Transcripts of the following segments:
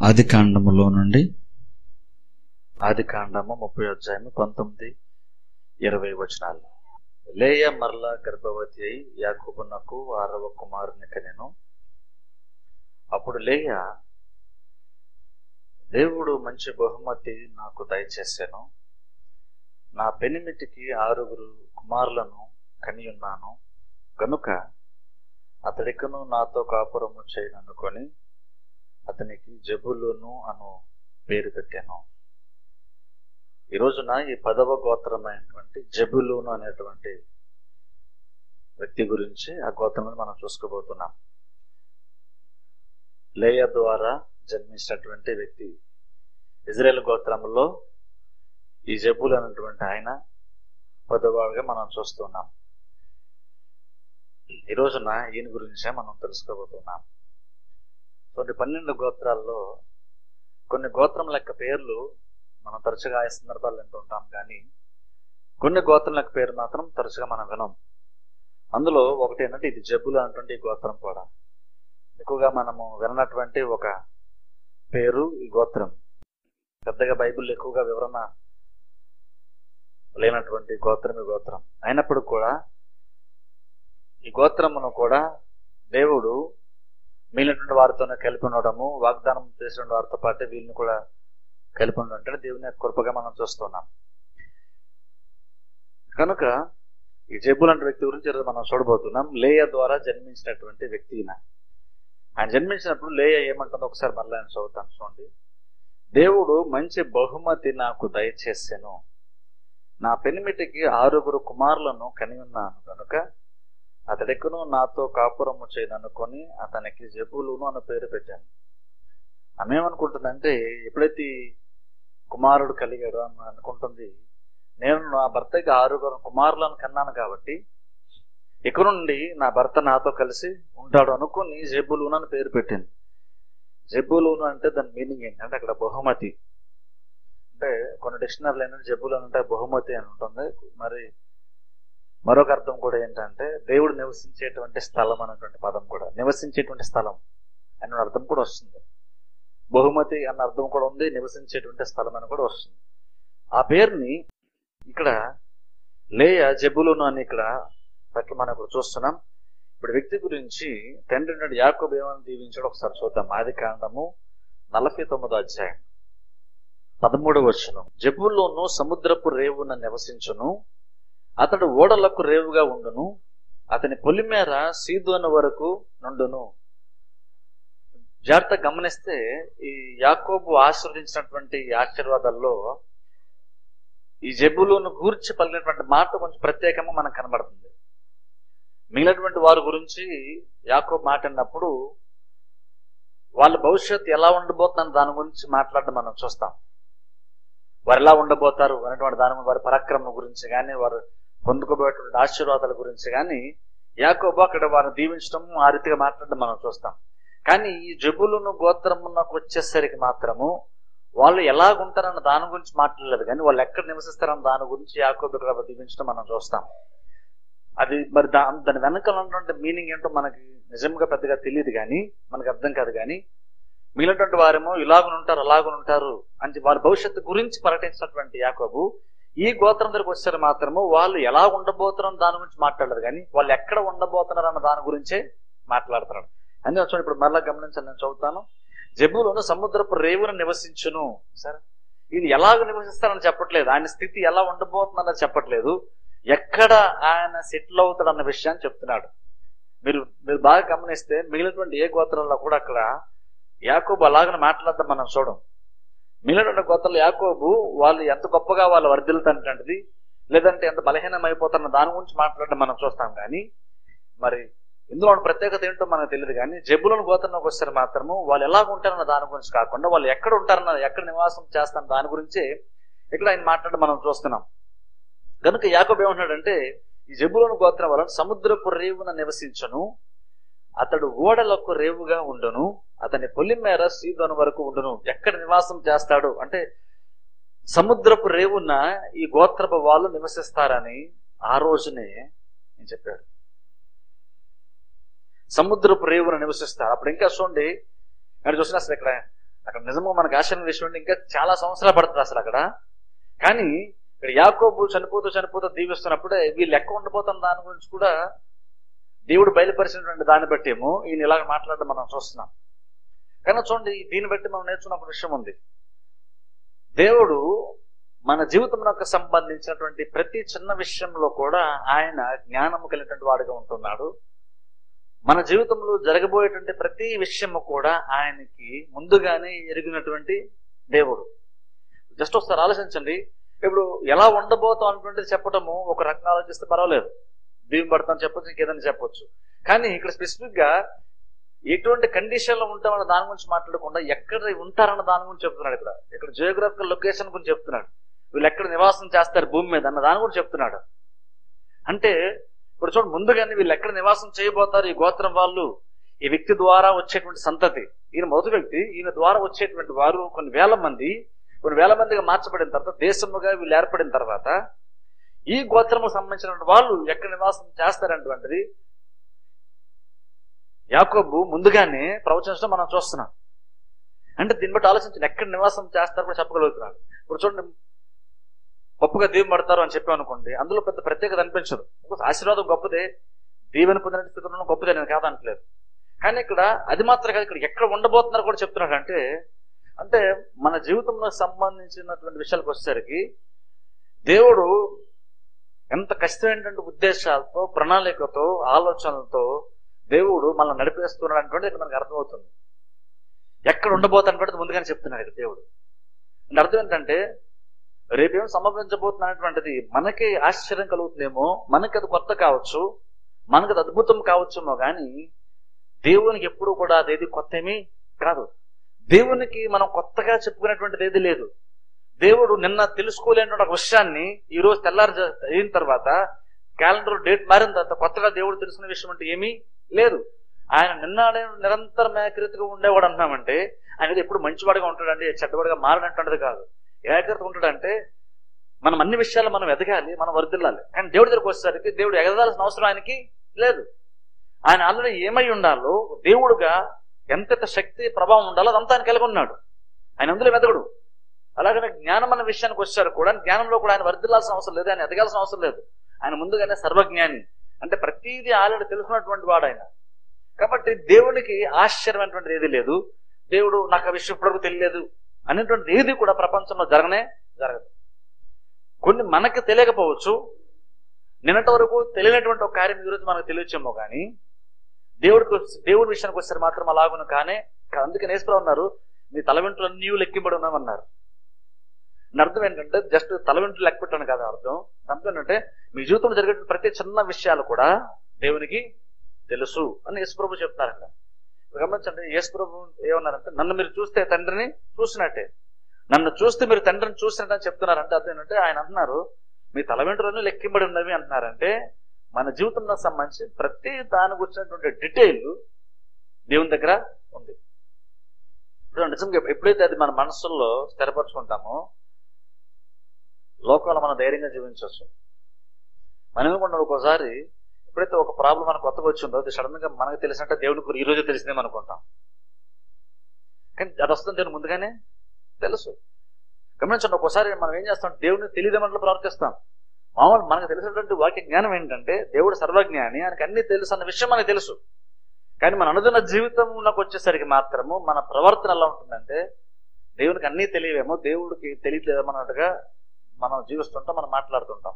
ఆది కాండములో నుండి ఆది కాండము ముప్పై అధ్యాయము పంతొమ్మిది ఇరవై వచనాలు లేయ మరలా గర్భవతి అయి యాకోబునకు ఆరవ కుమారుని కనెను అప్పుడు లేయ దేవుడు మంచి బహుమతి నాకు దయచేశాను నా పెనిమిటికి ఆరుగురు కుమారులను కనియున్నాను గనుక అతడికను నాతో కాపురము చేయననుకొని అతనికి జబులును అను పేరు పెట్టాను ఈ రోజున ఈ పదవ గోత్రమైనటువంటి జబులును అనేటువంటి వ్యక్తి గురించి ఆ గోత్రంలో మనం చూసుకోబోతున్నాం లేయ ద్వారా జన్మించినటువంటి వ్యక్తి ఇజ్రాయెల్ గోత్రంలో ఈ జబులు అనేటువంటి ఆయన పదవాడుగా మనం చూస్తున్నాం ఈ రోజున ఈయన గురించే మనం తెలుసుకోబోతున్నాం కొన్ని పన్నెండు గోత్రాల్లో కొన్ని గోత్రం లెక్క పేర్లు మనం తరచుగా ఆ సందర్భాలు వింటుంటాం కానీ కొన్ని గోత్రం లెక్క పేరు మాత్రం తరచుగా మనం వినం అందులో ఒకటి ఏంటంటే ఇది జబ్బులు అనేటువంటి ఈ గోత్రం కూడా ఎక్కువగా మనము వినటువంటి ఒక పేరు ఈ గోత్రం పెద్దగా బైబిల్ ఎక్కువగా వివరణ లేనటువంటి గోత్రం ఈ గోత్రం అయినప్పుడు కూడా ఈ గోత్రమును కూడా దేవుడు మిగిలినటువంటి వారితోనే కలిపి ఉండడము వాగ్దానం చేసిన వారితో పాటు వీళ్ళని కూడా కలిపి ఉండడం అంటే దేవుని యొక్క కృపగా మనం చూస్తున్నాం కనుక ఈ జబ్బులు అంటే వ్యక్తి గురించి ఈరోజు మనం చూడబోతున్నాం లేయ ద్వారా జన్మించినటువంటి వ్యక్తి ఈయన ఆయన జన్మించినప్పుడు లేయ ఏమంటుందో ఒకసారి మళ్ళీ ఆయన చదువుతాను చూడండి దేవుడు మంచి బహుమతి నాకు దయచేసాను నా పెనిమిటికి ఆరుగురు కుమారులను కని ఉన్నాను కనుక అతడికును నాతో కాపురము చేయననుకొని అతనికి జబులును అన్న పేరు పెట్టాను ఆమె ఏమనుకుంటుందంటే ఎప్పుడైతే ఈ కుమారుడు కలిగాడు అని అనుకుంటుంది నేను నా భర్తకి ఆరుగురు కుమారులను కన్నాను కాబట్టి ఇక నుండి నా భర్త నాతో కలిసి ఉంటాడు అనుకుని జబులును అని పేరు పెట్టింది జబులును అంటే దాని మీనింగ్ ఏంటంటే అక్కడ బహుమతి అంటే కొన్ని డిక్షనరీలు ఏంటంటే జబ్బులు అంటే బహుమతి అని ఉంటుంది మరి మరొక అర్థం కూడా ఏంటంటే దేవుడు నివసించేటువంటి స్థలం అనేటువంటి పదం కూడా నివసించేటువంటి స్థలం అనే అర్థం కూడా వస్తుంది బహుమతి అన్న అర్థం కూడా ఉంది నివసించేటువంటి స్థలం అని కూడా వస్తుంది ఆ పేరుని ఇక్కడ లేయ జబులును అని ఇక్కడ పట్ల మనం ఇప్పుడు చూస్తున్నాం ఇప్పుడు వ్యక్తి గురించి తండ్రి నుండి యాకోబు ఏమని దీవించాడు ఒకసారి చూద్దాం ఆది కాండము నలభై తొమ్మిదో అధ్యాయం పదమూడవ వచ్చును జబుల్లోను సముద్రపు రేవున నివసించును అతడు ఓడలకు రేవుగా ఉండును అతని పొలిమేర సీదోను వరకు నుండును జాగ్రత్త గమనిస్తే ఈ యాకోబు ఆశీర్వదించినటువంటి ఆశీర్వాదాల్లో ఈ జబులును గూర్చి పలికినటువంటి మాట కొంచెం ప్రత్యేకంగా మనకు కనబడుతుంది మిగిలినటువంటి వారి గురించి యాకోబు మాట్లాడినప్పుడు వాళ్ళ భవిష్యత్తు ఎలా ఉండబోతుందని దాని గురించి మాట్లాడడం మనం చూస్తాం వారు ఎలా ఉండబోతారు అనేటువంటి దాని వారి పరాక్రమం గురించి కానీ వారు పొందుకోబోయేటువంటి ఆశీర్వాదాల గురించి కానీ యాకోబు అక్కడ వారిని దీవించడం ఆ రీతిగా మాట్లాడడం మనం చూస్తాం కానీ ఈ జబులును గోత్రమునకు వచ్చేసరికి మాత్రము వాళ్ళు ఎలాగుంటారన్న దాని గురించి మాట్లాడలేదు కానీ వాళ్ళు ఎక్కడ నివసిస్తారన్న దాని గురించి యాకోబు ఇక్కడ దీవించడం మనం చూస్తాం అది మరి దా దాని వెనకాల ఉన్నటువంటి మీనింగ్ ఏంటో మనకి నిజంగా పెద్దగా తెలియదు కానీ మనకు అర్థం కాదు కానీ మిగిలినటువంటి వారేమో ఇలాగునుంటారు అలాగునుంటారు అని వారి భవిష్యత్తు గురించి ప్రకటించినటువంటి యాకోబు ఈ గోత్రం దగ్గరకు వచ్చారు మాత్రము వాళ్ళు ఎలా ఉండబోతున్నారు దాని గురించి మాట్లాడరు కానీ వాళ్ళు ఎక్కడ ఉండబోతున్నారు అన్న దాని గురించే మాట్లాడుతున్నాడు అందుకే చూడండి ఇప్పుడు మరలా గమనించాలి నేను చదువుతాను జబ్బులను సముద్రపు రేవును నివసించును సరే ఇది ఎలాగ నివసిస్తారని చెప్పట్లేదు ఆయన స్థితి ఎలా ఉండబోతుందన్నది చెప్పట్లేదు ఎక్కడ ఆయన సెటిల్ అవుతాడు అన్న విషయాన్ని చెప్తున్నాడు మీరు మీరు బాగా గమనిస్తే మిగిలినటువంటి ఏ గోత్రంలో కూడా అక్కడ యాకోబు అలాగని మాట్లాడదాం మనం చూడం మిగిలిన గోత్రాలు యాకోబు వాళ్ళు ఎంత గొప్పగా వాళ్ళు వర్ధిల్లుతంటది లేదంటే ఎంత బలహీనం అయిపోతున్న దాని గురించి మాట్లాడడం మనం చూస్తాం కానీ మరి ఇందులో ఉన్న ప్రత్యేకత ఏంటో మనకు తెలియదు కానీ జబ్బులను గోత్రంలోకి వస్తారు మాత్రము వాళ్ళు ఎలా ఉంటారన్న దాని గురించి కాకుండా వాళ్ళు ఎక్కడ ఉంటారన్న ఎక్కడ నివాసం చేస్తారన్న దాని గురించి ఇక్కడ ఆయన మాట్లాడడం మనం చూస్తున్నాం కనుక యాకోబు ఏమంటున్నాడంటే ఈ జబ్బులను గోత్రం వలన సముద్రపు రేవున నివసించను అతడు ఓడలకు రేవుగా ఉండును అతని పొలిమేర సీదోను వరకు ఉండును ఎక్కడ నివాసం చేస్తాడు అంటే సముద్రపు రేవున ఈ గోత్రపు వాళ్ళు నివసిస్తారని ఆ రోజునే నేను చెప్పాడు సముద్రపు రేవున నివసిస్తారు అప్పుడు ఇంకా చూడండి ఇక్కడ చూసిన అసలు ఇక్కడ అక్కడ నిజంగా మనకు ఆశ్చర్యం విషయం అంటే ఇంకా చాలా సంవత్సరాలు పడుతుంది అసలు అక్కడ కానీ ఇక్కడ యాకోబు చనిపోతూ చనిపోతూ దీవిస్తున్నప్పుడే వీళ్ళు ఎక్క ఉండిపోతున్న దాని గురించి కూడా దేవుడు బయలుపరిచినటువంటి దాన్ని బట్టి ఏమో ఈయన ఇలాగ మాట్లాడడం మనం చూస్తున్నాం కానీ చూడండి దీన్ని బట్టి మనం నేర్చుకున్న ఒక విషయం ఉంది దేవుడు మన జీవితంలోకి సంబంధించినటువంటి ప్రతి చిన్న విషయంలో కూడా ఆయన జ్ఞానము కలిగినటువంటి వాడిగా ఉంటున్నాడు మన జీవితంలో జరగబోయేటువంటి ప్రతి విషయము కూడా ఆయనకి ముందుగానే ఎరిగినటువంటి దేవుడు జస్ట్ ఒకసారి ఆలోచించండి ఇప్పుడు ఎలా ఉండబోతాం అన్నటువంటిది చెప్పటము ఒక రకంగా ఆలోచిస్తే పర్వాలేదు దీని పడతాం చెప్పొచ్చు ఇంకేదైనా చెప్పొచ్చు కానీ ఇక్కడ స్పెసిఫిక్ గా ఎటువంటి కండిషన్ లో ఉంటామన్న దాని గురించి మాట్లాడకుండా ఎక్కడ ఉంటారన్న దాని గురించి చెప్తున్నాడు ఇక్కడ ఇక్కడ జియోగ్రఫికల్ లొకేషన్ గురించి చెప్తున్నాడు వీళ్ళు ఎక్కడ నివాసం చేస్తారు భూమి మీద అన్న దాని గురించి చెప్తున్నాడు అంటే ఇప్పుడు చూడండి ముందుగానే వీళ్ళు ఎక్కడ నివాసం చేయబోతారు ఈ గోత్రం వాళ్ళు ఈ వ్యక్తి ద్వారా వచ్చేటువంటి సంతతి ఈయన మొదటి వ్యక్తి ఈయన ద్వారా వచ్చేటువంటి వారు కొన్ని వేల మంది కొన్ని వేల మందిగా మార్చబడిన తర్వాత దేశముగా వీళ్ళు ఏర్పడిన తర్వాత ఈ గోత్రము సంబంధించిన వాళ్ళు ఎక్కడ నివాసం చేస్తారన్నటువంటిది యాకోబు ముందుగానే ప్రవచించడం మనం చూస్తున్నాం అంటే దీన్ని బట్టి ఆలోచించిన ఎక్కడ నివాసం చేస్తారు కూడా చెప్పగలుగుతున్నాడు ఇప్పుడు చూడండి గొప్పగా దీవెన పడతారు అని చెప్పాం అనుకోండి అందులో పెద్ద ప్రత్యేకత అనిపించదు ఒక ఆశీర్వాదం గొప్పదే దీవెన పొందిన స్థితిలో గొప్పదే నేను కాదనట్లేదు కానీ ఇక్కడ అది మాత్రం కాదు ఇక్కడ ఎక్కడ ఉండబోతున్నారు కూడా చెప్తున్నాడు అంటే అంటే మన జీవితంలో సంబంధించినటువంటి విషయాలకు వచ్చేసరికి దేవుడు ఎంత కష్టమైనటువంటి ఉద్దేశాలతో ప్రణాళికతో ఆలోచనలతో దేవుడు మనల్ని నడిపేస్తున్నాడు అంటే మనకు అర్థమవుతుంది ఎక్కడ ఉండబోతున్నటువంటిది ముందుగానే చెప్తున్నాడు ఇక్కడ దేవుడు అంటే అర్థం ఏంటంటే రేపేం సంభవించబోతున్నటువంటిది మనకి ఆశ్చర్యం కలుగుతుందేమో మనకి అది కొత్త కావచ్చు మనకి అది అద్భుతం కావచ్చేమో కానీ దేవునికి ఎప్పుడు కూడా అదేది కొత్త ఏమీ కాదు దేవునికి మనం కొత్తగా చెప్పుకునేటువంటిది ఏది లేదు దేవుడు నిన్న తెలుసుకోలేని ఒక విషయాన్ని ఈ రోజు తెల్లారి జ- అయిన తర్వాత క్యాలెండర్ డేట్ మారిన తర్వాత కొత్తగా దేవుడు తెలుసుకునే విషయం అంటే ఏమీ లేదు ఆయన నిన్న నిరంతరం ఏకరీతిగా ఉండేవాడు అంటున్నామంటే ఆయన ఎప్పుడు మంచివాడిగా ఉంటాడండి చెడ్డవాడిగా మారడంటే కాదు ఏకరీతిగా ఉంటాడంటే మనం అన్ని విషయాలు మనం ఎదగాలి మనం వర్దిల్లాలి కానీ దేవుడి దగ్గరకు వచ్చేసరికి దేవుడు ఎగదాల్సిన అవసరం ఆయనకి లేదు ఆయన ఆల్రెడీ ఏమై ఉండాలో దేవుడుగా ఎంతెంత శక్తి ప్రభావం ఉండాలో అదంతా ఆయన కలిగి ఉన్నాడు ఆయన అందులో మెదగడు అలాగనే జ్ఞానం అన్న విషయానికి వచ్చారు కూడా జ్ఞానంలో కూడా ఆయన వర్దిల్లాల్సిన అవసరం లేదు ఆయన ఎదగాల్సిన అవసరం లేదు ఆయన ముందుగానే సర్వజ్ఞాని అంటే ప్రతిదీ ఆల్రెడీ తెలుసుకున్నటువంటి వాడు ఆయన కాబట్టి దేవునికి ఆశ్చర్యమైనటువంటిది ఏది లేదు దేవుడు నాకు ఆ విషయం ఇప్పటివరకు తెలియలేదు అనేటువంటి ఏది కూడా ప్రపంచంలో జరగనే జరగదు కొన్ని మనకి తెలియకపోవచ్చు నిన్నటి వరకు తెలియనటువంటి ఒక కార్యం ఈరోజు మనకు తెలియచ్చేమో కానీ దేవుడికి వచ్చి- దేవుడి విషయానికి వస్తే మాత్రం అలాగును కానే కా- అందుకే నేస్ప్రా ఉన్నారు మీ తల వెంట్రులు అన్నీ లెక్కింపడి ఉన్నామన్నారు దాని అర్థం ఏంటంటే జస్ట్ తల వెంట్రులు లెక్క పెట్టాను కాదు అర్థం అర్థం ఏంటంటే మీ జీవితంలో జరిగే ప్రతి చిన్న విషయాలు కూడా దేవునికి తెలుసు అని యేసుప్రభు చెప్తున్నారు అక్కడ ఇప్పుడు గమనించండి యేసుప్రభు ఏమన్నారంటే నన్ను మీరు చూస్తే తండ్రిని చూసినట్టే నన్ను చూస్తే మీరు తండ్రిని చూసినట్టు చెప్తున్నారంటే అర్థం ఏంటంటే ఆయన అంటున్నారు మీ తల వెంట్రులన్నీ లెక్కింబడి ఉన్నవి అంటున్నారంటే మన జీవితంలో సంబంధించి ప్రతి దాని గురించినటువంటి డీటెయిల్ దేవుని దగ్గర ఉంది ఇప్పుడు నిజంగా ఎప్పుడైతే అది మన మనసుల్లో స్థిరపరచుకుంటామో లోకంలో మనం ధైర్యంగా జీవించవచ్చు మనం ఏమనుకుంటాం ఒక్కోసారి ఎప్పుడైతే ఒక ప్రాబ్లం మనకు కొత్తగా వచ్చిందో అది సడన్ గా మనకు తెలిసినట్టే దేవుడికి ఈ రోజే తెలిసిందేమో అనుకుంటాం కానీ అది వస్తుంది దేవుని ముందుగానే తెలుసు గమనించండి ఒక్కోసారి మనం ఏం చేస్తాం దేవుడిని తెలియదేమన్నట్లు ప్రవర్తిస్తాం మామూలు మనకు తెలిసినటువంటి వాక్య జ్ఞానం ఏంటంటే దేవుడు సర్వజ్ఞాని ఆయనకు అన్ని తెలుసు అన్న విషయం మనకు తెలుసు కానీ మన అనుదిన జీవితంలోకి వచ్చేసరికి మాత్రము మన ప్రవర్తన ఎలా ఉంటుందంటే దేవునికి అన్నీ తెలియవేమో దేవుడికి తెలియట్లేదేమో అన్నట్టుగా మనం జీవిస్తుంటాం మనం మాట్లాడుతుంటాం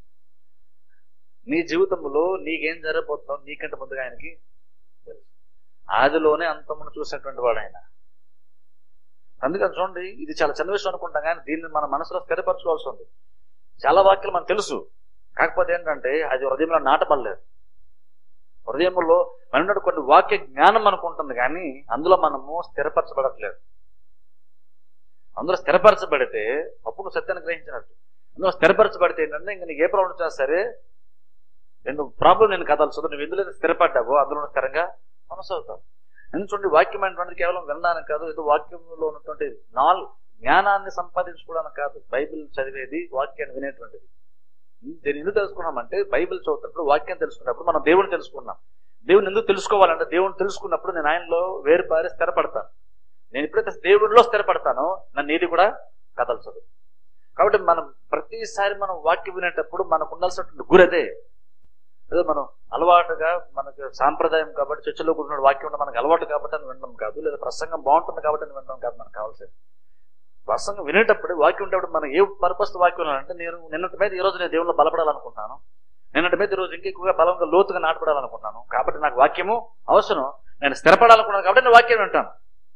నీ జీవితంలో నీకేం జరగబోతుందో నీకంటే ముందుగా ఆయనకి తెలుసు ఆదిలోనే అంతమును చూసినటువంటి వాడు ఆయన అందుకని చూడండి ఇది చాలా చిన్న విషయం అనుకుంటాం కానీ దీన్ని మన మనసులో స్థిరపరచుకోవాల్సి ఉంది చాలా వాక్యాలు మనకు తెలుసు కాకపోతే ఏంటంటే అది హృదయంలో నాటబడలేదు హృదయంలో మనకు కొన్ని వాక్య జ్ఞానం మనకు ఉంటుంది కానీ అందులో మనము స్థిరపరచబడట్లేదు అందులో స్థిరపరచబడితే అప్పుడు సత్యాన్ని గ్రహించినట్టు అందులో స్థిరపరచబడితే ఏంటంటే ఇంకా నీకు ఏ ప్రాబ్లం వచ్చినా సరే నేను ప్రాబ్లం నేను కదలసు నువ్వు ఎందులో అయితే స్థిరపడ్డావో అందులో స్థిరంగా కొనసాగుతావు ఎందుకు చూడండి వాక్యం అనేటువంటిది కేవలం వినడానికి కాదు ఏదో వాక్యంలో ఉన్నటువంటి నాలుగు జ్ఞానాన్ని సంపాదించుకోవడానికి కాదు బైబిల్ చదివేది వాక్యాన్ని వినేటువంటిది దీన్ని ఎందుకు తెలుసుకున్నామంటే బైబిల్ చదువుతున్నప్పుడు వాక్యం తెలుసుకున్నప్పుడు మనం దేవుని తెలుసుకున్నాం దేవుని ఎందుకు తెలుసుకోవాలంటే దేవుని తెలుసుకున్నప్పుడు నేను ఆయనలో వేరుపారి స్థిరపడతాను నేను ఎప్పుడైతే దేవుడిలో స్థిరపడతానో నన్ను ఏది కూడా కదల్చదు కాబట్టి మనం ప్రతిసారి మనం వాక్యం వినేటప్పుడు మనకు ఉండాల్సినటువంటి గురదే ఏదో మనం అలవాటుగా మనకు సాంప్రదాయం కాబట్టి చర్చలో కూర్చున్న వాక్యం ఉంటే మనకు అలవాటు కాబట్టి అని వినడం కాదు లేదా ప్రసంగం బాగుంటుంది కాబట్టి అని వినడం కాదు మనకు కావాల్సింది ప్రసంగం వినేటప్పుడు వాక్యం ఉండేటప్పుడు మనం ఏ పర్పస్ వాక్యం అంటే నేను నిన్నటి మీద ఈ రోజు నేను దేవుళ్ళు బలపడాలనుకుంటున్నాను నిన్నటి మీద ఈ రోజు ఇంకా ఎక్కువగా బలంగా లోతుగా నాటపడాలనుకుంటున్నాను కాబట్టి నాకు వాక్యము అవసరం నేను స్థిరపడాలనుకున్నాను కాబట్టి నేను వాక్యం వింటాను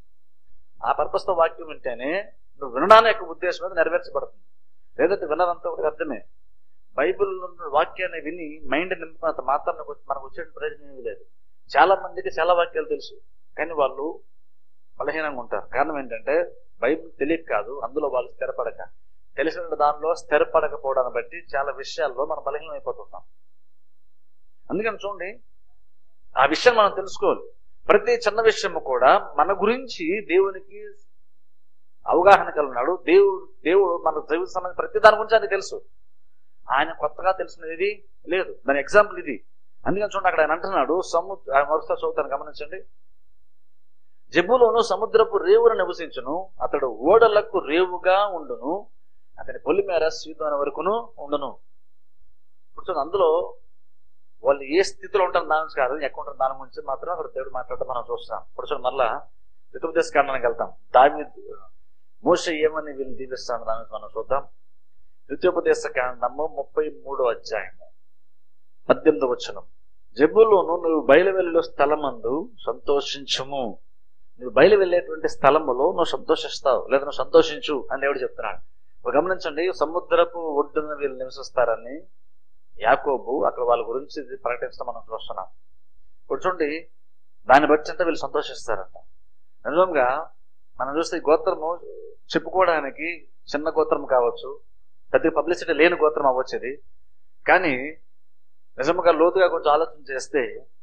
ఆ purpose తో వాక్యం వింటేనే నువ్వు వినడానికి యొక్క ఉద్దేశం మీద నెరవేర్చబడుతుంది లేదంటే విన్నదంతా ఒకటి అర్థమే బైబిల్ ఉన్న వాక్యాన్ని విని మైండ్ నింపుకున్నంత మాత్రం మనకు వచ్చే ప్రయోజనం ఏమీ లేదు చాలా మందికి చాలా వాక్యాలు తెలుసు కానీ వాళ్ళు బలహీనంగా ఉంటారు కారణం ఏంటంటే బైబిల్ తెలియక కాదు అందులో వాళ్ళు స్థిరపడక తెలిసిన దానిలో స్థిరపడకపోవడాన్ని బట్టి చాలా విషయాల్లో మనం బలహీనం అయిపోతుంటాం అందుకని చూడండి ఆ విషయం మనం తెలుసుకోవాలి ప్రతి చిన్న విషయము కూడా మన గురించి దేవునికి అవగాహన కలిగినాడు దేవుడు దేవుడు మన జీవిత సంబంధించిన ప్రతి దాని గురించి ఆయనకు తెలుసు ఆయన కొత్తగా తెలిసినది ఇది లేదు దాని ఎగ్జాంపుల్ ఇది అందుకని చూడండి అక్కడ ఆయన అంటున్నాడు సముద్ర ఆయన మరోసారి చదువుతాను గమనించండి జబ్బులోను సముద్రపు రేవును నివసించును అతడు ఓడలకు రేవుగా ఉండును అతని పొలిమేర సీతమైన వరకును ఉండును ఇప్పుడు చూడండి అందులో వాళ్ళు ఏ స్థితిలో ఉంటారు దాని గురించి కాదు ఎక్కడ ఉంటారు దాని గురించి మాత్రం అక్కడ దేవుడు మాట్లాడటం మనం చూస్తాం ఇప్పుడు చూడండి మళ్ళా ఋతుపదేశ కాండానికి వెళ్తాం దావి మోస ఏమని వీళ్ళు దీవిస్తాను దాని గురించి మనం చూద్దాం ద్వితీయోపదేశ కాండము ముప్పై మూడో అధ్యాయము పద్దెనిమిది వచనం జబ్బులోను నువ్వు బయలువెళ్ళు స్థలమందు సంతోషించుము నువ్వు బయలు వెళ్ళేటువంటి స్థలములో నువ్వు సంతోషిస్తావు లేదా నువ్వు సంతోషించు అని దేవుడు చెప్తున్నాడు ఇప్పుడు గమనించండి సముద్రపు ఒడ్డున వీళ్ళు నివసిస్తారని యాకోబు అక్కడ వాళ్ళ గురించి ప్రకటించడం మనం చూస్తున్నాం ఇప్పుడు చూడండి దాన్ని బట్టి అంతా వీళ్ళు సంతోషిస్తారంట నిజంగా మనం చూస్తే ఈ గోత్రము చెప్పుకోవడానికి చిన్న గోత్రం కావచ్చు పెద్ద పబ్లిసిటీ లేని గోత్రం అవ్వచ్చు ఇది కానీ నిజంగా లోతుగా కొంచెం ఆలోచన చేస్తే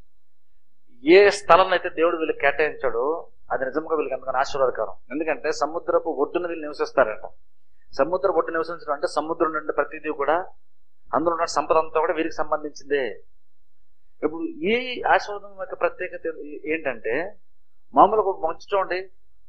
ఏ స్థలం అయితే దేవుడు వీళ్ళకి కేటాయించాడో అది నిజంగా వీళ్ళకి అందుకని ఆశీర్వాదకరం ఎందుకంటే సముద్రపు ఒడ్డున వీళ్ళు నివసిస్తారట సముద్ర ఒడ్డు నివసించడం అంటే సముద్రం నుండి ప్రతిదీ కూడా అందులో ఉన్న సంపద అంతా కూడా వీరికి సంబంధించిందే ఇప్పుడు ఈ ఆశీర్వాదం యొక్క ప్రత్యేకత ఏంటంటే మామూలుగా మంచి చూడండి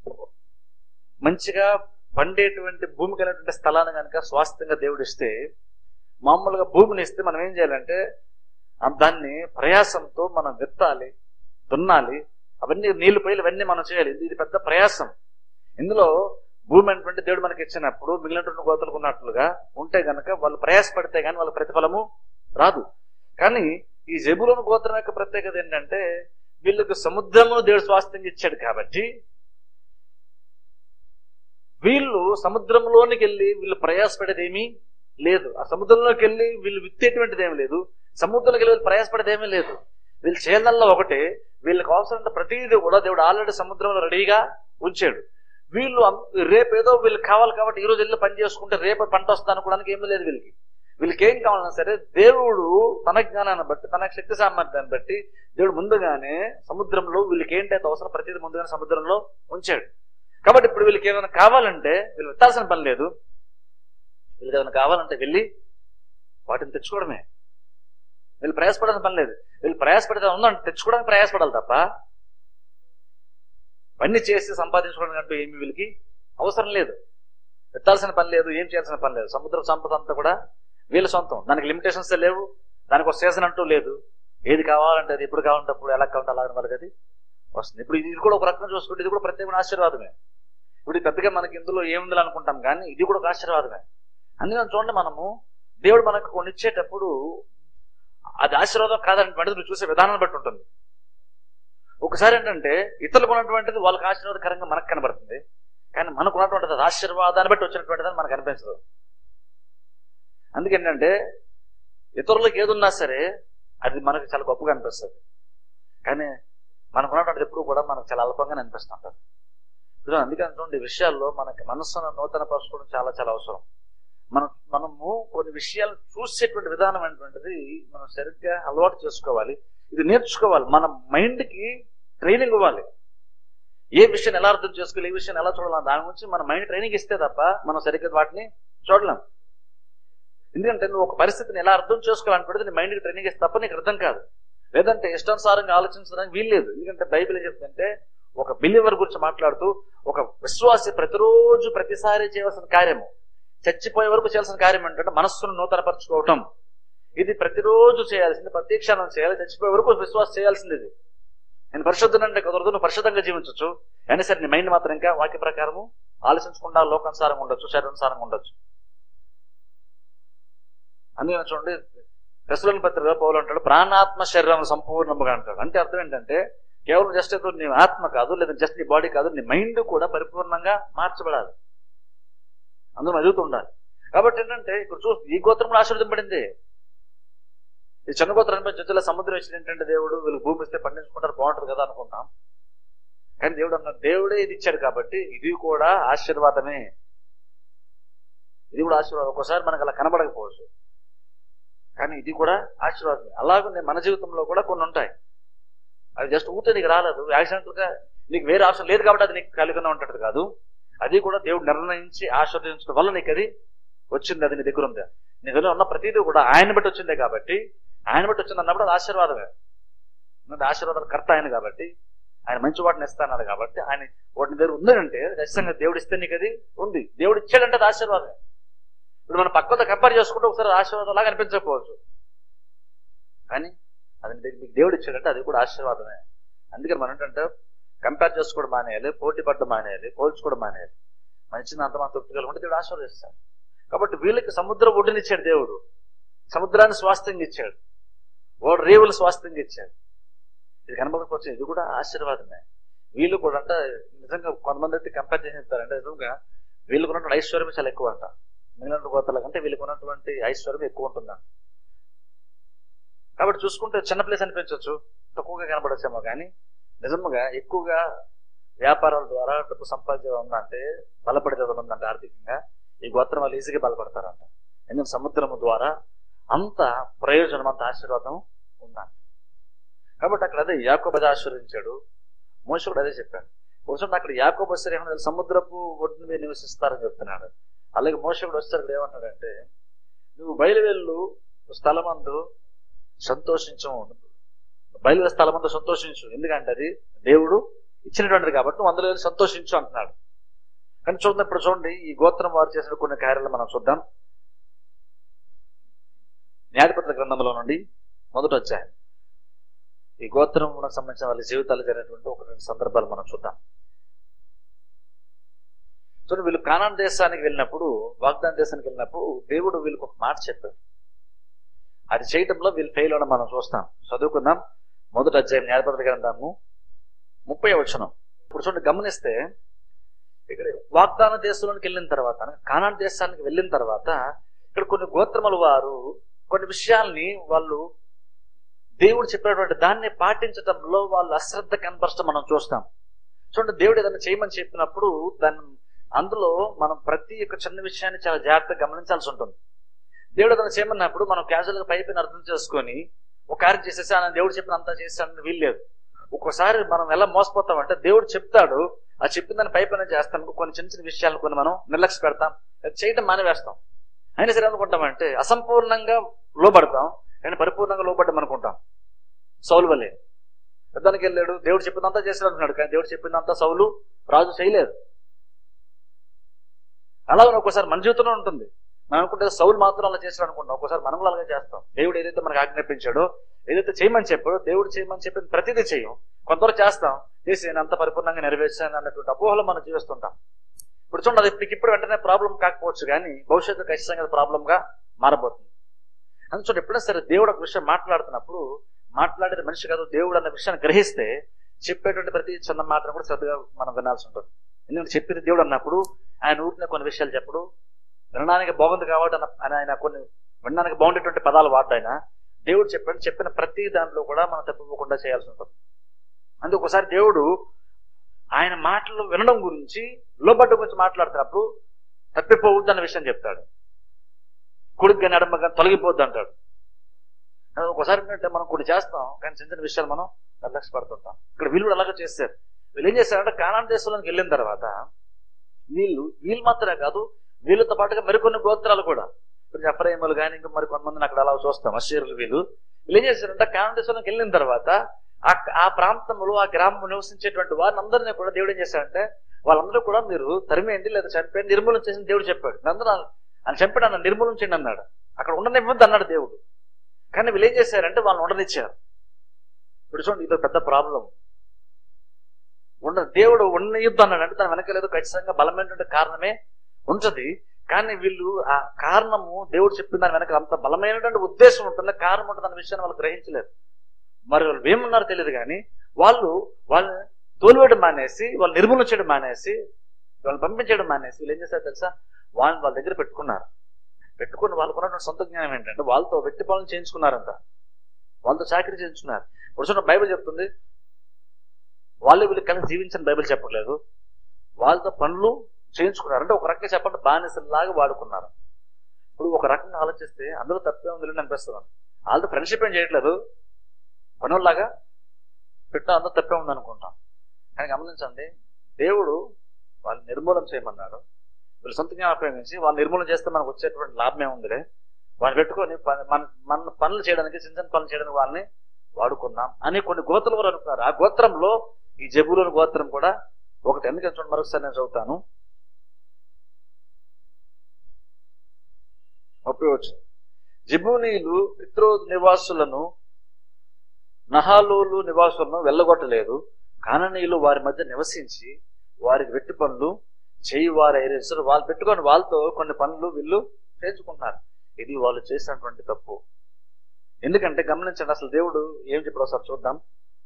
మంచిగా పండేటువంటి భూమి కలిగినటువంటి స్థలాన్ని కనుక స్వాస్థ్యంగా దేవుడు ఇస్తే మామూలుగా భూమిని ఇస్తే మనం ఏం చేయాలంటే ఆ దాన్ని ప్రయాసంతో మనం విత్తాలి దున్నాలి అవన్నీ నీళ్లు పోయి ఇవన్నీ మనం చేయాలి ఇది- ఇది పెద్ద ప్రయాసం ఇందులో భూమి అనేటువంటి దేవుడు మనకి ఇచ్చినప్పుడు మిగిలినటువంటి గోతలకు ఉన్నట్లుగా ఉంటే గనక వాళ్ళు ప్రయాసపడితే గానీ వాళ్ళ ప్రతిఫలము రాదు కానీ ఈ జబులోని గోత్రం యొక్క ప్రత్యేకత ఏంటంటే వీళ్ళకి సముద్రమును దేవుడు స్వాస్థ్యంగా ఇచ్చాడు కాబట్టి వీళ్ళు సముద్రంలోనికి వెళ్ళి వీళ్ళు ప్రయాసపడేది ఏమీ లేదు ఆ సముద్రంలోకి వెళ్ళి వీళ్ళు విత్తేటువంటిది ఏమీ లేదు సముద్రంలోకి వెళ్ళి వీళ్ళు ప్రయాసపడేది ఏమీ లేదు వీళ్ళు చేయాలల్లో ఒకటే వీళ్ళకి అవసరమైన ప్రతిదీ కూడా దేవుడు ఆల్రెడీ సముద్రంలో రెడీగా ఉంచాడు వీళ్ళు అం- రేపేదో వీళ్ళకి కావాలి కాబట్టి ఈ రోజు వెళ్ళి పని చేసుకుంటే రేపు పంట వస్తుంది అనుకోవడానికి ఏమీ లేదు వీళ్ళకి వీళ్ళకి ఏం కావాలన్నా సరే దేవుడు తన జ్ఞానాన్ని బట్టి తన శక్తి సామర్థ్యాన్ని బట్టి దేవుడు ముందుగానే సముద్రంలో వీళ్ళకి ఏంటైతే అవసరం ప్రతిదీ ముందుగానే సముద్రంలో ఉంచాడు కాబట్టి ఇప్పుడు వీళ్ళకి ఏమైనా కావాలంటే వీళ్ళు విత్తాల్సిన పని లేదు వీళ్ళకి ఏమైనా కావాలంటే వెళ్ళి వాటిని తెచ్చుకోవడమే వీళ్ళు ప్రయాసపడాల్సిన పని లేదు వీళ్ళు ప్రయాసపడితే ఉందంటే తెచ్చుకోవడానికి ప్రయాసపడాలి తప్ప పని చేసి సంపాదించుకోవడానికి అంటూ ఏమి వీళ్ళకి అవసరం లేదు ఎత్తాల్సిన పని లేదు ఏం చేయాల్సిన పని లేదు సముద్ర సంపద అంతా కూడా వీళ్ళ సొంతం దానికి లిమిటేషన్స్ లేవు దానికి ఒక సీజన్ అంటూ లేదు ఏది కావాలంటే అది ఎప్పుడు కావాలంటే అప్పుడు ఎలా కావాలంటే అలా వాళ్ళకి అది వస్తుంది ఇప్పుడు ఇది కూడా ఒక రకంగా చూసుకుంటే ఇది కూడా ప్రత్యేకమైన ఆశీర్వాదమే ఇప్పుడు ఇది పెద్దగా మనకి ఇందులో ఏముంది అనుకుంటాం కానీ ఇది కూడా ఒక ఆశీర్వాదమే అందుకని చూడండి మనము దేవుడు మనకు కొన్ని ఇచ్చేటప్పుడు అది ఆశీర్వాదం కాదనేటువంటిది నువ్వు చూసే విధానాన్ని బట్టి ఉంటుంది ఒకసారి ఏంటంటే ఇతరులకు ఉన్నటువంటిది వాళ్ళకి ఆశీర్వాదకరంగా మనకు కనబడుతుంది కానీ మనకు ఉన్నటువంటిది అది ఆశీర్వాదాన్ని బట్టి వచ్చినటువంటిది అని మనకు అనిపించదు అందుకేంటంటే ఇతరులకు ఏదున్నా సరే అది మనకు చాలా గొప్పగా అనిపిస్తుంది కానీ మనకు ఉన్నటువంటిది ఎప్పుడు కూడా మనకు చాలా అల్పంగా అనిపిస్తుంటది ఇప్పుడు అందుకని చూడండి ఈ విషయాల్లో మనకి మనస్సును నూతన పరచుకోవడం చాలా చాలా అవసరం మనం మనము కొన్ని విషయాలు చూసేటువంటి విధానం అనేటువంటిది మనం సరిగ్గా అలవాటు చేసుకోవాలి ఇది నేర్చుకోవాలి మన మైండ్ కి ట్రైనింగ్ ఇవ్వాలి ఏ విషయం ఎలా అర్థం చేసుకోవాలి ఏ విషయం ఎలా చూడాలి దాని గురించి మన మైండ్ ట్రైనింగ్ ఇస్తే తప్ప మనం సరిగ్గా వాటిని చూడలేం ఎందుకంటే నువ్వు ఒక పరిస్థితిని ఎలా అర్థం చేసుకోవాలనుకుంటే నీ మైండ్కి ట్రైనింగ్ ఇస్తే తప్ప నీకు అర్థం కాదు లేదంటే ఇష్టానుసారంగా ఆలోచించడానికి వీల్లేదు ఎందుకంటే బైబిల్ ఏం చెప్తుందంటే ఒక బిలీవర్ గురించి మాట్లాడుతూ ఒక విశ్వాసి ప్రతిరోజు ప్రతిసారి చేయవలసిన కార్యము చచ్చిపోయే వరకు చేయాల్సిన కార్యం ఏంటంటే మనస్సును నూతనపరచుకోవటం ఇది ప్రతిరోజు చేయాల్సింది ప్రతి క్షణం చేయాలి చచ్చిపోయే వరకు విశ్వాసం చేయాల్సింది ఇది నేను పరిశుద్ధనంటే కుదరదు నువ్వు పరిశుద్ధంగా జీవించవచ్చు అయినా సరే నీ మైండ్ మాత్రం ఇంకా వాక్య ప్రకారము ఆలోచించకుండా లోకానుసారంగా ఉండొచ్చు శరీరానుసారంగా ఉండొచ్చు అందుకని చూడండి దశలోని పత్రిక పౌలు అంటాడు ప్రాణాత్మ శరీరం సంపూర్ణముగా అంటాడు అంటే అర్థం ఏంటంటే కేవలం జస్ట్ ఏదో నీ ఆత్మ కాదు లేదా జస్ట్ నీ బాడీ కాదు నీ మైండ్ కూడా పరిపూర్ణంగా మార్చబడాలి అందులో ఎదుగుతూ ఉండాలి కాబట్టి ఏంటంటే ఇప్పుడు చూ ఈ గోత్రంలో ఆశీర్వదింపబడింది ఈ చిన్న గోత్రం జడ్జిల సముద్రం ఇచ్చిన ఏంటంటే దేవుడు వీళ్ళు భూమి ఇస్తే పండించుకుంటారు బాగుంటుంది కదా అనుకుంటాం కానీ దేవుడు అన్నాడు దేవుడే ఇది ఇచ్చాడు కాబట్టి ఇది కూడా ఆశీర్వాదమే ఇది కూడా ఆశీర్వాదం ఒక్కోసారి మనకు అలా కనబడకపోవచ్చు కానీ ఇది కూడా ఆశీర్వాదమే అలాగే మన జీవితంలో కూడా కొన్ని ఉంటాయి అది జస్ట్ ఊతే నీకు రాలేదు యాక్సిడెంటల్ గా నీకు వేరే ఆప్షన్ లేదు కాబట్టి అది నీకు కలిగిన ఉంటుంది కాదు అది కూడా దేవుడు నిర్ణయించి ఆశీర్వదించడం వల్ల నీకు అది వచ్చింది అది నీ దగ్గర ఉంది నీ దగ్గర ఉన్న ప్రతిదీ కూడా ఆయన బట్టి వచ్చిందే కాబట్టి ఆయన బట్టి వచ్చింది అన్నప్పుడు అది ఆశీర్వాదమే ఎందుకంటే ఆశీర్వాదాలు కర్త ఆయన కాబట్టి ఆయన మంచి వాటిని ఇస్తానన్నారు కాబట్టి ఆయన వాటిని దగ్గర ఉందంటే ఖచ్చితంగా దేవుడు ఇస్తే నీకు అది ఉంది దేవుడు ఇచ్చాడంటే అది ఆశీర్వాదమే ఇప్పుడు మనం పక్కతో కంపేర్ చేసుకుంటే ఒకసారి ఆశీర్వాదం లాగా అనిపించకపోవచ్చు కానీ అది నీకు నీకు దేవుడు ఇచ్చాడంటే అది కూడా ఆశీర్వాదమే అందుకని మనం ఏంటంటే కంపేర్ చేసుకోవడం మానేయాలి పోటీ పడడం మానేయాలి పోల్చుకోవడం మానేయాలి మంచిది అంత మన తృప్తి కలుగుంటే దేవుడు ఆశీర్వదిస్తాడు కాబట్టి వీళ్ళకి సముద్ర ఒడ్డునిచ్చాడు దేవుడు సముద్రాన్ని స్వాస్థ్యంగా ఇచ్చాడు వాడు రేవులు స్వాస్థ్యంగా ఇచ్చాడు ఇది కనబడకపోవచ్చు ఇది కూడా ఆశీర్వాదమే వీళ్ళు కూడా అంటే నిజంగా కొంతమంది అయితే కంపేర్ చేసి చెప్తారంటే నిజంగా వీళ్ళకు ఉన్నటువంటి ఐశ్వర్యం చాలా ఎక్కువ అంట మిగిలిన గోతాల కంటే వీళ్ళకి ఉన్నటువంటి ఐశ్వర్యం ఎక్కువ ఉంటుందంట కాబట్టి చూసుకుంటే చిన్న ప్లేస్ అనిపించవచ్చు తక్కువగా కనబడచ్చేమో కానీ నిజంగా ఎక్కువగా వ్యాపారాల ద్వారా డబ్బు సంపాదించే ఉందంటే బలపడేది ఉందంటే ఆర్థికంగా ఈ గోత్రం వాళ్ళు ఈజీగా బలపడతారంట ఎందుకంటే సముద్రం ద్వారా అంత ప్రయోజనం అంత ఆశీర్వాదం ఉందంట కాబట్టి అక్కడ అదే యాకోబ ఆశీర్వదించాడు మోస కూడా అదే చెప్పాడు కూర్చొని అక్కడ యాకోబ ఏమన్నా సముద్రపు ఒడ్డున మీద నివసిస్తారని చెప్తున్నాడు అలాగే మోస కూడా వచ్చారు ఇక్కడ ఏమంటాడంటే నువ్వు బయలువెళ్ళు స్థలమందు సంతోషించు బయలువెళ్ళే స్థలమందు సంతోషించు ఎందుకంటే అది దేవుడు ఇచ్చినటువంటిది కాబట్టి నువ్వు అందులో వెళ్ళి సంతోషించు అంటున్నాడు కానీ చూడండి ఇప్పుడు చూడండి ఈ గోత్రం వారు చేసిన కొన్ని కార్యాలు మనం చూద్దాం న్యాయపత్ర గ్రంథంలో నుండి మొదట వచ్చాయి ఈ గోత్రం సంబంధించిన వాళ్ళ జీవితాలు జరిగినటువంటి ఒక రెండు సందర్భాలు మనం చూద్దాం చూడండి వీళ్ళు కానాన్ దేశానికి వెళ్ళినప్పుడు వాగ్దాన దేశానికి వెళ్ళినప్పుడు దేవుడు వీళ్ళకి ఒక మాట చెప్పాడు అది చేయటంలో వీళ్ళు ఫెయిల్ అవడం మనం చూస్తాం చదువుకుందాం మొదటి అధ్యాయం న్యాయపత్ర గ్రంథము ముప్పై వచనం ఇప్పుడు చూడండి గమనిస్తే ఇక్కడ వాగ్దాన దేశంలోకి వెళ్ళిన తర్వాత కానాన్ దేశానికి వెళ్ళిన తర్వాత ఇక్కడ కొన్ని గోత్రముల వారు కొన్ని విషయాల్ని వాళ్ళు దేవుడు చెప్పినటువంటి దాన్ని పాటించడంలో వాళ్ళు అశ్రద్ధ కనపరచడం మనం చూస్తాం చూడండి దేవుడు ఏదైనా చేయమని చెప్పినప్పుడు దాన్ని అందులో మనం ప్రతి ఒక్క చిన్న విషయాన్ని చాలా జాగ్రత్తగా గమనించాల్సి ఉంటుంది దేవుడు ఏదైనా చేయమన్నప్పుడు మనం క్యాజువల్ గా పైపైన అర్థం చేసుకొని ఒక కార్యం చేసేసి ఆయన దేవుడు చెప్పిన అంతా చేశాడని వీల్లేదు ఒక్కోసారి మనం ఎలా మోసపోతామంటే దేవుడు చెప్తాడు ఆ చెప్పిన దాన్ని పైపైన చేస్తాం కొన్ని చిన్న చిన్న విషయాలను కొన్ని మనం నిర్లక్ష్య పెడతాం చేయడం మానేవేస్తాం అయినా సరే అనుకుంటామంటే అసంపూర్ణంగా లోబడతాం కానీ పరిపూర్ణంగా లోబడ్డం అనుకుంటాం సౌలు వల్లే యుద్ధానికి వెళ్ళాడు దేవుడు చెప్పిందంతా చేశాడు అంటున్నాడు కానీ దేవుడు చెప్పిందంతా సౌలు రాజు చేయలేదు అలాగే ఒక్కోసారి మన జీవితంలో ఉంటుంది మనం అనుకుంటే సౌలు మాత్రం అలా చేశాడు అనుకుంటాం ఒక్కోసారి మనం అలాగే చేస్తాం దేవుడు ఏదైతే మనకు ఆజ్ఞాపించాడో ఏదైతే చేయమని చెప్పాడో దేవుడు చేయమని చెప్పిన ప్రతిదీ చేయం కొంతవరకు చేస్తాం చేసి నేను అంత పరిపూర్ణంగా నెరవేర్చాను అన్నటువంటి అపోహలు మనం జీవిస్తుంటాం ఇప్పుడు చూడండి అది ఇప్పటికి ఇప్పుడు వెంటనే ప్రాబ్లం కాకపోవచ్చు కానీ భవిష్యత్తు ఖచ్చితంగా ప్రాబ్లం గా మారబోతుంది అందుచోటి ఎప్పుడైనా సరే దేవుడు ఒక విషయం మాట్లాడుతున్నప్పుడు మాట్లాడేది మనిషి కాదు దేవుడు అన్న విషయాన్ని గ్రహిస్తే చెప్పేటువంటి ప్రతి చిన్న మాటను కూడా శ్రద్ధగా మనం వినాల్సి ఉంటుంది ఎందుకంటే చెప్పేది దేవుడు అన్నప్పుడు ఆయన ఊరిన కొన్ని విషయాలు చెప్పడు వినడానికి బాగుంది కాబట్టి అన్న ఆయన కొన్ని వినడానికి బాగుండేటువంటి పదాలు వాడాయన దేవుడు చెప్పాడు చెప్పిన ప్రతి దాంట్లో కూడా మనం తప్పిపోకుండా చేయాల్సి ఉంటుంది అందుకు ఒకసారి దేవుడు ఆయన మాటలు వినడం గురించి లోబడ్డ గురించి మాట్లాడుతున్నప్పుడు తప్పిపోవద్దు అన్న విషయం చెప్తాడు కొడుకు కానీ అడమ్మ కానీ తొలగిపోద్ది అంటాడు ఒకసారి ఏంటంటే మనం కొన్ని చేస్తాం కానీ చిన్న చిన్న విషయాలు మనం నిర్లక్ష్య పడుతుంటాం ఇక్కడ వీళ్ళు కూడా అలాగే చేస్తారు వీళ్ళు ఏం చేస్తారంటే కానాన్ దేశంలోకి వెళ్ళిన తర్వాత వీళ్ళు వీళ్ళు మాత్రమే కాదు వీళ్ళతో పాటుగా మరికొన్ని గోత్రాలు కూడా ఇప్పుడు ఎఫ్రాయిములు కానీ ఇంకా మరి కొంతమందిని అక్కడ అలా చూస్తాం అషీరులు వీళ్ళు వీళ్ళు ఏం చేస్తారంటే కానాన్ దేశంలోకి వెళ్ళిన తర్వాత ఆ ఆ ప్రాంతంలో ఆ గ్రామం నివసించేటువంటి వారిని అందరినీ కూడా దేవుడు ఏం చేశాడంటే వాళ్ళందరూ కూడా మీరు తరిమేయండి లేదా చనిపోయి నిర్మూలన చేసిన దేవుడు చెప్పాడు అందరూ ఆయన చంపాడు అన్న నిర్మూలన చేయండి అన్నాడు అక్కడ ఉండనివ్వద్దు అన్నాడు దేవుడు కానీ వీళ్ళు ఏం చేశారంటే వాళ్ళని ఉండనిచ్చారు ఇప్పుడు చూడండి ఇది పెద్ద ప్రాబ్లం ఉండ దేవుడు ఉండనియొద్దు అన్నాడు అంటే దాని వెనక లేదు ఖచ్చితంగా బలమైనటువంటి కారణమే ఉంటది కానీ వీళ్ళు ఆ కారణము దేవుడు చెప్పిన దాని వెనక అంత బలమైనటువంటి ఉద్దేశం ఉంటుంది కారణం ఉంటుంది అన్న విషయాన్ని వాళ్ళు గ్రహించలేరు మరి వాళ్ళు ఏమన్నారో తెలియదు కానీ వాళ్ళు వాళ్ళని తోలివేయడం మానేసి వాళ్ళు నిర్మూలన చేయడం మానేసి వాళ్ళని పంపించడం మానేసి వీళ్ళు ఏం చేశారు తెలుసా వాళ్ళని వాళ్ళ దగ్గర పెట్టుకున్నారు పెట్టుకుని వాళ్ళకు ఉన్నటువంటి సొంత జ్ఞానం ఏంటంటే వాళ్ళతో వ్యక్తి పాలన చేయించుకున్నారంట వాళ్ళతో చాకరీ చేయించుకున్నారు ఇప్పుడు చూడండి బైబిల్ చెప్తుంది వాళ్ళు వీళ్ళు కలిసి జీవించని బైబిల్ చెప్పట్లేదు వాళ్ళతో పనులు చేయించుకున్నారు అంటే ఒక రకంగా చెప్పండి బానిసలాగా వాడుకున్నారు ఇప్పుడు ఒక రకంగా ఆలోచిస్తే అందులో తప్పే ఉంది అనిపిస్తున్నాను వాళ్ళతో ఫ్రెండ్షిప్ ఏం చేయట్లేదు పనుల్లాగా పెట్టిన అందరూ తప్పే ఉంది అనుకుంటాం కానీ గమనించండి దేవుడు వాళ్ళు నిర్మూలన చేయమన్నాడు వీళ్ళు సొంత జ్ఞానం ఉపయోగించి వాళ్ళు నిర్మూలన చేస్తే మనకు వచ్చేటువంటి లాభం ఏముందిలే వాళ్ళని పెట్టుకొని ప- మన మన పనులు చేయడానికి చిన్న చిన్న పనులు చేయడానికి వాళ్ళని వాడుకున్నాం అని కొన్ని గోత్రులు వారు అనుకున్నారు ఆ గోత్రంలో ఈ జబులోని గోత్రం కూడా ఒకటి ఎందుకంటే చూడండి మరొకసారి నేను చదువుతాను ముప్పై వచ్చు జబూనీలు పిత్రో నివాసులను నహాలోలు నివాసులను వెళ్ళగొట్టలేదు కాననీయులు వారి మధ్య నివసించి వారికి వెట్టి పనులు చేయి వారు ఐరేసారు వాళ్ళు పెట్టుకొని వాళ్ళతో కొన్ని పనులు వీళ్ళు చేయించుకుంటున్నారు ఇది వాళ్ళు చేసినటువంటి తప్పు ఎందుకంటే గమనించండి అసలు దేవుడు ఏం చెప్పారు ఒకసారి చూద్దాం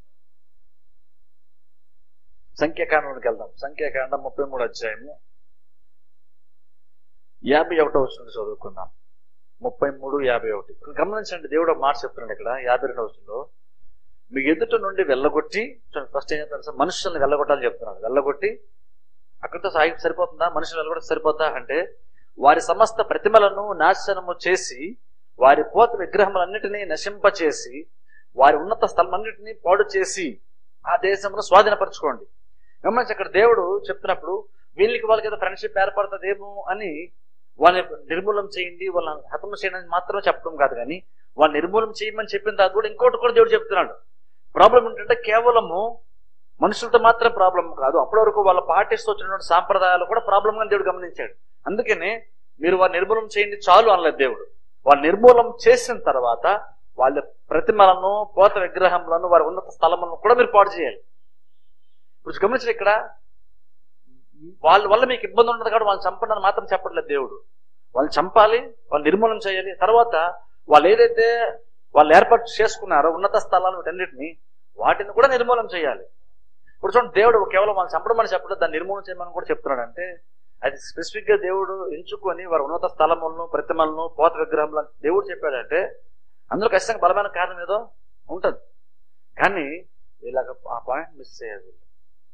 సంఖ్యాకాండంలోకి వెళ్దాం సంఖ్యాకాండం ముప్పై మూడు అధ్యాయము యాభై ఒకటో వచ్చిన చదువుకుందాం ముప్పై మూడు యాభై ఒకటి ఇక్కడ గమనించండి దేవుడు ఒక మాట చెప్తున్నాడు ఇక్కడ యాభై రెండవ వచనంలో మీ ఎదుట నుండి వెళ్ళగొట్టి ఫస్ట్ ఏం చెప్తారు సార్ మనుషుల్ని వెళ్ళగొట్టాలని చెప్తున్నాడు వెళ్ళగొట్టి అక్కడితో సాగి సరిపోతుందా మనుషులు వెళ్ళగొట్టి సరిపోతా అంటే వారి సమస్త ప్రతిమలను నాశనము చేసి వారి పోత విగ్రహములన్నిటినీ నశింపచేసి వారి ఉన్నత స్థలమన్నిటినీ పాడు చేసి ఆ దేశంలో స్వాధీనపరచుకోండి గమనించి అక్కడ దేవుడు చెప్పినప్పుడు వీళ్ళకి వాళ్ళకి ఏదో ఫ్రెండ్షిప్ ఏర్పడుతుందేమో అని వాళ్ళని నిర్మూలన చేయండి వాళ్ళని హతం చేయండి మాత్రమే చెప్పడం కాదు కానీ వాళ్ళని నిర్మూలన చేయమని చెప్పిన తర్వాత కూడా ఇంకోటి కూడా దేవుడు చెప్తున్నాడు ప్రాబ్లం ఏంటంటే కేవలము మనుషులతో మాత్రం ప్రాబ్లం కాదు అప్పటి వరకు వాళ్ళ పాటిస్తూ వచ్చినటువంటి సాంప్రదాయాలు కూడా ప్రాబ్లం గా దేవుడు గమనించాడు అందుకనే మీరు వారిని నిర్మూలన చేయండి చాలు అనలేదు దేవుడు వాళ్ళు నిర్మూలన చేసిన తర్వాత వాళ్ళ ప్రతిమలను పోత విగ్రహములను వారి ఉన్నత స్థలములను కూడా మీరు పాడు చేయాలి ఇప్పుడు గమనించారు ఇక్కడ వాళ్ళ వల్ల మీకు ఇబ్బంది ఉండదు కాబట్టి వాళ్ళని చంపడానికి మాత్రం చెప్పట్లేదు దేవుడు వాళ్ళని చంపాలి వాళ్ళు నిర్మూలన చేయాలి తర్వాత వాళ్ళు ఏదైతే వాళ్ళు ఏర్పాటు చేసుకున్నారో ఉన్నత స్థలాలు వీటన్నిటిని వాటిని కూడా నిర్మూలన చేయాలి ఇప్పుడు చూడండి దేవుడు కేవలం వాళ్ళు చంపడం చెప్పడం దాన్ని నిర్మూలన చేయమని కూడా చెప్తున్నాడు అంటే అది స్పెసిఫిక్ గా దేవుడు ఎంచుకొని వారి ఉన్నత స్థలములను ప్రతిమలను పోత విగ్రహములను దేవుడు చెప్పాడంటే అందులో ఖచ్చితంగా బలమైన కారణం ఏదో ఉంటది కానీ వీళ్ళకి ఆ పాయింట్ మిస్ అయ్యారు వీళ్ళు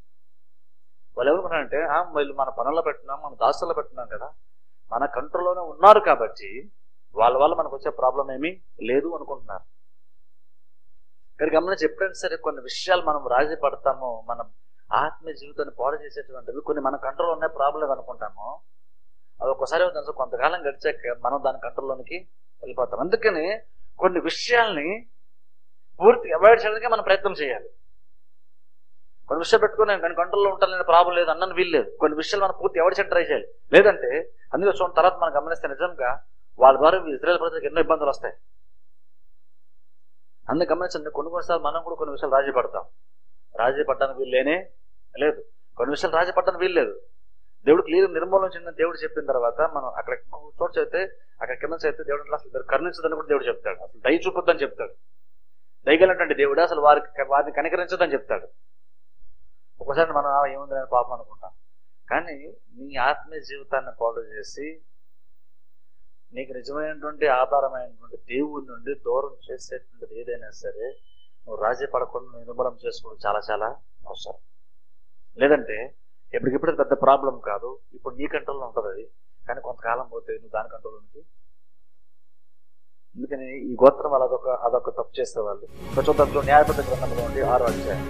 వాళ్ళు ఏమనుకున్నారంటే "ఆ, వీళ్ళు మన పనుల్లో పెట్టినాం మన దాస్తుల్లో పెట్టినాం కదా మన కంట్రోల్లోనే ఉన్నారు కాబట్టి వాళ్ళ వల్ల మనకు వచ్చే ప్రాబ్లం ఏమీ లేదు అనుకుంటున్నారు ఇక్కడ గమనించి ఎప్పుడైనా సరే కొన్ని విషయాలు మనం రాజీ పడతామో మనం ఆత్మీయ జీవితాన్ని పాడు చేసేటువంటివి కొన్ని మన కంట్రోల్ ఉన్న ప్రాబ్లం అనుకుంటామో అది ఒక్కసారి అవుతుంది కొంతకాలం గడిచాక మనం దాని కంట్రోల్లోనికి వెళ్ళిపోతాం అందుకని కొన్ని విషయాల్ని పూర్తి అవాయిడ్ చేయడానికి మనం ప్రయత్నం చేయాలి కొన్ని విషయాలు పెట్టుకుని నేను కంట్రోల్లో ఉంటాను ప్రాబ్లం లేదు అన్నని వీల్లేదు కొన్ని విషయాలు మనం పూర్తి అవాయిడ్ చేయడం ట్రై చేయాలి లేదంటే అందులో చూడండి తర్వాత మనం గమనిస్తే నిజంగా వాళ్ళ ద్వారా ఇజ్రాయల్ ప్రజలకు ఎన్నో ఇబ్బందులు వస్తాయి అందుకు గమనించండి కొన్ని కొన్నిసార్లు మనం కూడా కొన్ని విషయాలు రాజీ పడతాం రాజీ పడడానికి వీలు లేనే లేదు కొన్ని విషయాలు రాజీ పడడానికి వీలు లేదు దేవుడు క్లియర్ నిర్మూలన చెందిన దేవుడు చెప్పిన తర్వాత మనం అక్కడ చోటు చేస్తే అక్కడ కింద చేస్తే దేవుడు అట్లా అసలు కరుణించదని కూడా దేవుడు చెప్తాడు అసలు దయ చూపొద్దని చెప్తాడు దయగలటువంటి దేవుడు అసలు వారికి వారిని కనికరించదని చెప్తాడు ఒకసారి మనం "ఆ, ఏముంది నేను పాపం అనుకుంటాం కానీ నీ ఆత్మీయ జీవితాన్ని పాడు చేసి నీకు నిజమైనటువంటి ఆధారమైనటువంటి దేవుడి నుండి దూరం చేసేటువంటిది ఏదైనా సరే నువ్వు రాజీ పడకుండా నిర్మూలన చేసుకోవడం చాలా చాలా అవసరం లేదంటే ఎప్పటికిప్పుడు అది పెద్ద ప్రాబ్లం కాదు ఇప్పుడు నీ కంట్రోల్లో ఉంటుంది అది కానీ కొంతకాలం పోతే నువ్వు దాని కంట్రోల్లోనికి అందుకని ఈ గోత్రం అదొక అదొక తప్పు చేసే వాళ్ళు ఇప్పుడు చూద్దాం న్యాయపద్ధ గ్రంథంలో ఉండి ఆరో అధ్యాయం